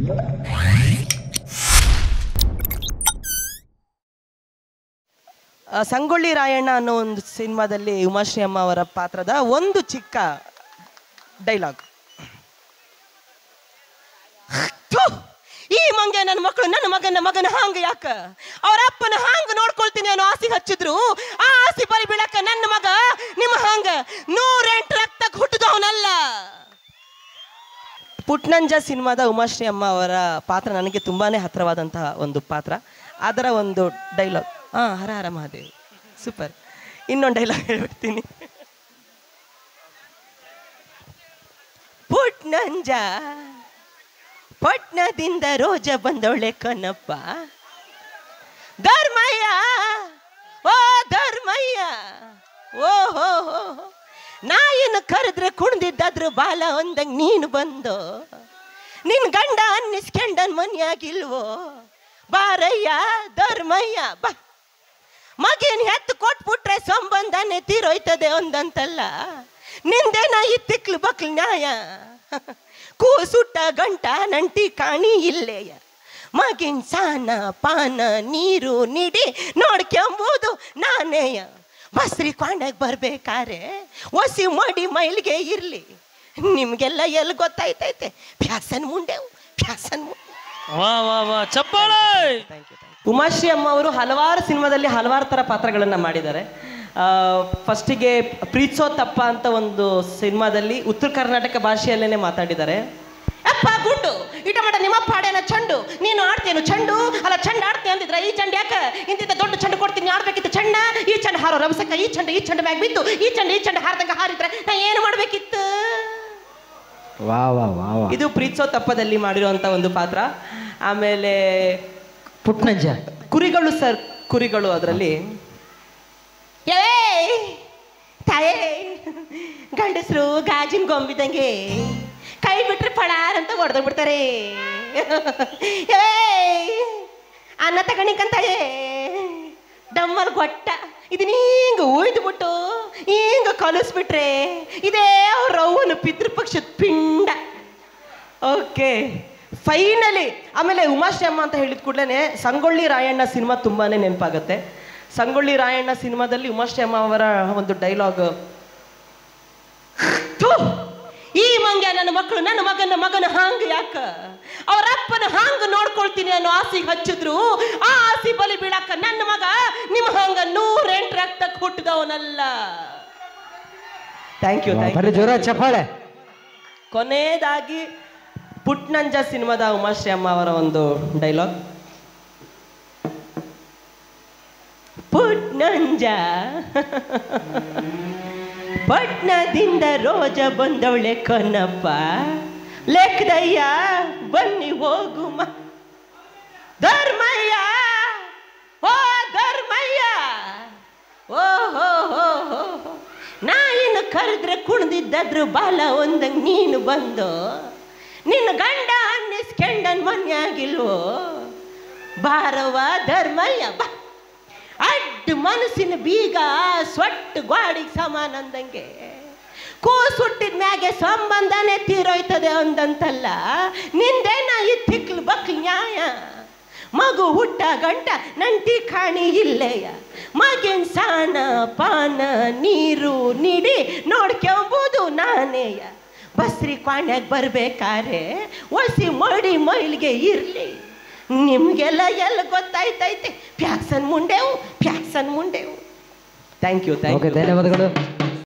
ಆ, ಸಂಗೊಳ್ಳಿ ರಾಯಣ್ಣ ಅನ್ನೋ ಒಂದು ಸಿನಿಮಾದಲ್ಲಿ ಉಮಾಶ್ರೀ ಅಮ್ಮ ಅವರ ಪಾತ್ರದ ಒಂದು ಚಿಕ್ಕ ಡೈಲಾಗ್ ಈ ಮಂಗೆ ನನ್ನ ಮಕ್ಕಳು ನನ್ನ ಮಗನ ಮಗನ ಹಾಂಗ ಯಾಕ ಅವ್ರ ಅಪ್ಪನ ಹಾಂಗ ನೋಡ್ಕೊಳ್ತೀನಿ ಅನ್ನೋ ಆಸೆ ಹಚ್ಚಿದ್ರು ಆ ಆಸೆ ಬರಿ ಬೀಳಕ ನನ್ನ ಮಗ ನಿಮ್ಮ ಹಾಂಗ ನೂರೆಂಟು ರಕ್ತಕ್ಕೆ ಹುಟ್ಟಿದವನಲ್ಲ ಪುಟ್ನಂಜ ಸಿನಿಮಾದ ಉಮಾಶ್ರೀ ಅಮ್ಮ ಅವರ ಪಾತ್ರ ನನಗೆ ತುಂಬಾನೇ ಹತ್ರವಾದಂತಹ ಒಂದು ಪಾತ್ರ ಅದರ ಒಂದು ಡೈಲಾಗ್ ಹಾ ಹರ ಹರ ಮಹಾದೇವ್ ಸೂಪರ್ ಇನ್ನೊಂದು ಡೈಲಾಗ್ ಹೇಳ್ಬಿಡ್ತೀನಿ ಪುಟ್ನಂಜ ಪಟ್ನದಿಂದ ರೋಜ ಬಂದವಳೆ ಕನಪ್ಪ ಧರ್ಮಯ್ಯ ಓ ಧರ್ಮಯ್ಯ ಓ ಹೋ ಹೋ ಹೋ. ನಾಯಿನ ಕರೆದ್ರೆ ಕುಣ್ದಿದ್ದಾದ್ರು ಬಾಲ ಒಂದಂಗ್ ನೀನು ಬಂದು ನಿನ್ ಗಂಡ ಅನ್ನಿಸ್ಕೊಂಡನ್ ಮನ್ಯಾಗಿಲ್ವೋ ಬಾರಯ್ಯ ಧರ್ಮಯ್ಯ ಬಾ ಮಗೇನ್ ಹೆತ್ತು ಕೊಟ್ಬಿಟ್ರೆ ಸಂಬಂಧನೇ ತೀರೋಯ್ತದೆ ಒಂದಂತಲ್ಲ ನಿಂದೇನ ಈ ತಿಕ್ಲು ಬಕ್ಲು ನ್ಯಾಯ ಕೂಸುಟ್ಟ ಗಂಟ ನಂಟಿ ಕಾಣಿ ಇಲ್ಲೆಯ ಮಗಿನ್ ಸಾನ ಪಾನ ನೀರು ನಿಡಿ ನೋಡ್ಕೊಂಬುದು ನಾನೇಯ ಬಸ್ರಿ ಕೊಂಡಾಗ ಬರ್ಬೇಕಾರೆ ಒಸಿ ಮಡಿ ಮೈಲ್ಗೆ ಇರ್ಲಿ ನಿಮ್ಗೆಲ್ಲ ಎಲ್ಲಿ ಗೊತ್ತಾಯ್ತೈತೆ ಫ್ಯಾಸನ್ ಮುಂಡೆವು ಫ್ಯಾಸನ್ ಮುಂಡೆ ವಾ ವಾ ವಾ ಚಪ್ಪಾಳೆ ಉಮಾಶ್ರೀ ಅಮ್ಮ ಅವರು ಹಲವಾರು ಸಿನಿಮಾದಲ್ಲಿ ಹಲವಾರು ಥರ ಪಾತ್ರಗಳನ್ನು ಮಾಡಿದ್ದಾರೆ ಫಸ್ಟಿಗೆ ಪ್ರೀತ್ಸೋ ತಪ್ಪ ಅಂತ ಒಂದು ಸಿನಿಮಾದಲ್ಲಿ ಉತ್ತರ ಕರ್ನಾಟಕ ಭಾಷೆಯಲ್ಲೇನೆ ಮಾತಾಡಿದ್ದಾರೆ ಅಪ್ಪ ಗುಂಡು ಇಟ ಮಾಡ ನಿಮ್ಮ ಪಾಡೇನ ಚಂಡು ನೀನು ಆಡ್ತೇನು ಚಂಡು ಅಲ್ಲ ಚಂಡ ಆಡ್ತೆ ಅಂತಿದ್ರ ಈ ಚಂಡ ಯಾಕ ಇಂತಿದ್ದ ದೊಡ್ಡ ಚಂಡು ಕೊಡ್ತೀನಿ ಆಡ್ಬೇಕಿತ್ತು ಚಂಡ ಈ ಚಂಡ ಹಾರೋ ರಭಸಕ್ಕ ಈ ಚಂಡ ಈ ಚಂಡ ಮ್ಯಾಗ ಬಿದ್ದು ಈ ಚಂಡ ಈ ಚಂಡ ಹಾರ್ದಂಗ ಹಾರಿದ್ರೆ ನಾ ಏನು ಮಾಡ್ಬೇಕಿತ್ತು ವಾ ವಾ ವಾ ವಾ ಇದು ಪ್ರೀತ್ಸೋ ತಪ್ಪದಲ್ಲಿ ಮಾಡಿರುವಂತ ಒಂದು ಪಾತ್ರ ಆಮೇಲೆ ಪುಟ್ನಂಜ ಕುರಿಗಳು ಸರ್ ಕುರಿಗಳು ಅದರಲ್ಲಿ ಏ ತಾಯೇ ಗಂಡಸರು ಗಾಜಿನ ಗೊಂಬಿದಂಗೆ ಕೈ ಬಿಟ್ರೆ ಫಳಾರ್ ಅಂತ ಹೊಡೆದು ಬಿಡ್ತಾರೆ ಏ ಅನ್ನ ತಗಣಿಕಂತಾಯೇ ಡಮ್ಮಲ್ ಗೊಟ್ಟ ಇದನ್ನ ಹಿಂಗ ಉಯ್ದುಬಿಟ್ಟು ಹಿಂಗ ಕಲಿಸ್ಬಿಟ್ರೆ ಇದೇ ಅವ್ರ ಅವ್ವನ ಪಿತೃಪಕ್ಷದ ಪಿಂಡ ಓಕೆ ಫೈನಲಿ ಆಮೇಲೆ ಉಮಾಶ್ರೀ ಅಮ್ಮ ಅಂತ ಹೇಳಿದ ಕೂಡಲೇ ಸಂಗೊಳ್ಳಿ ರಾಯಣ್ಣ ಸಿನಿಮಾ ತುಂಬಾನೇ ನೆನಪಾಗುತ್ತೆ ಸಂಗೊಳ್ಳಿ ರಾಯಣ್ಣ ಸಿನಿಮಾದಲ್ಲಿ ಉಮಾಶ್ರೀ ಅಮ್ಮ ಅವರ ಒಂದು ಡೈಲಾಗ್ ಈ ಮಂಗ್ಯ ನನ್ನ ಮಕ್ಕಳು ನನ್ನ ಮಗನ ಮಗನ ಹಾಂಗ ಯಾಕ ಅವ್ರ ಅಪ್ಪನ ಹಾಂಗ ನೋಡ್ಕೊಳ್ತೀನಿ ಅನ್ನೋ ಆಸೆ ಹಚ್ಚಿದ್ರು ಆ ಆಸೆ ಬಲಿ ಬೀಳಾಕ ನನ್ನ ಮಗ ನಿಮ್ಮ ಹಾಂಗ ನೂರೆಂಟು ರಕ್ತಕ್ಕೆ ಹುಟ್ಟಿದವನಲ್ಲ ಥ್ಯಾಂಕ್ ಯು ಥ್ಯಾಂಕ್ ಯು ಬರೀ ಜೋರ ಚಪ್ಪಾಳೆ ಕೊನೆಯದಾಗಿ ಪುಟ್ನಂಜ ಸಿನಿಮಾದ ಉಮಾಶ್ರೀ ಅಮ್ಮ ಅವರ ಒಂದು ಡೈಲಾಗ್ ಪುಟ್ನಂಜ ಪಟ್ನದಿಂದ ರೋಜ ಬಂದವಳೆ ಕನ್ನಪ್ಪ ಲೆಕ್ಕದಯ್ಯ ಬನ್ನಿ ಹೋಗು ಮ ಧರ್ಮಯ್ಯ ಓ ಧರ್ಮಯ್ಯ ಓ ಹೋ ಹೋ ಹೋ ಹೋ. ನಾಯಿನ ಕರೆದ್ರೆ ಕುಣ್ದಿದ್ದಾದ್ರು ಬಾಲ ಒಂದಂಗ್ ನೀನು ಬಂದು ನಿನ್ನ ಗಂಡ ಅನ್ನಿಸ್ಕೊಂಡನ್ ಮನ್ಯಾಗಿಲ್ವೋ ಬಾರವ ಧರ್ಮಯ್ಯ ಬಾ ಅಡ್ಡ ಮನಸ್ಸಿನ ಬೀಗ ಸೊಟ್ಟು ಗಾಡಿಗೆ ಸಮಾನ ಅಂದಂಗೆ ಕೂಸುಟ್ಟಿದ ಮ್ಯಾಗೆ ಸಂಬಂಧನೇ ತೀರೋಯ್ತದೆ ಅಂದಂತಲ್ಲ ನಿಂದೇನ ಈ ತಿಕ್ಲು ಬಕ್ಲು ನ್ಯಾಯ ಮಗು ಹುಟ್ಟ ಗಂಟ ನಂಟಿ ಕಾಣಿ ಇಲ್ಲೆಯ ಮಗಿನ ಸಾನ ಪಾನ ನೀರು ನಿಡಿ ನೋಡ್ಕೊಂಬುದು ನಾನೇಯ ಬಸ್ರಿ ಕ್ವಾಣ್ಯಾಗ ಬರ್ಬೇಕಾರೆ ಒಸಿ ಮಡಿ ಮೈಲ್ಗೆ ಇರ್ಲಿ ನಿಮ್ಗೆಲ್ಲ ಎಲ್ಲ ಗೊತ್ತಾಯ್ತೈತೆ ಪ್ಯಾಕ್ಸನ್ ಮುಂಡೆವು ಪ್ಯಾಕ್ಸನ್ ಮುಂಡೆವು thank you thank okay you ಧನ್ಯವಾದಗಳು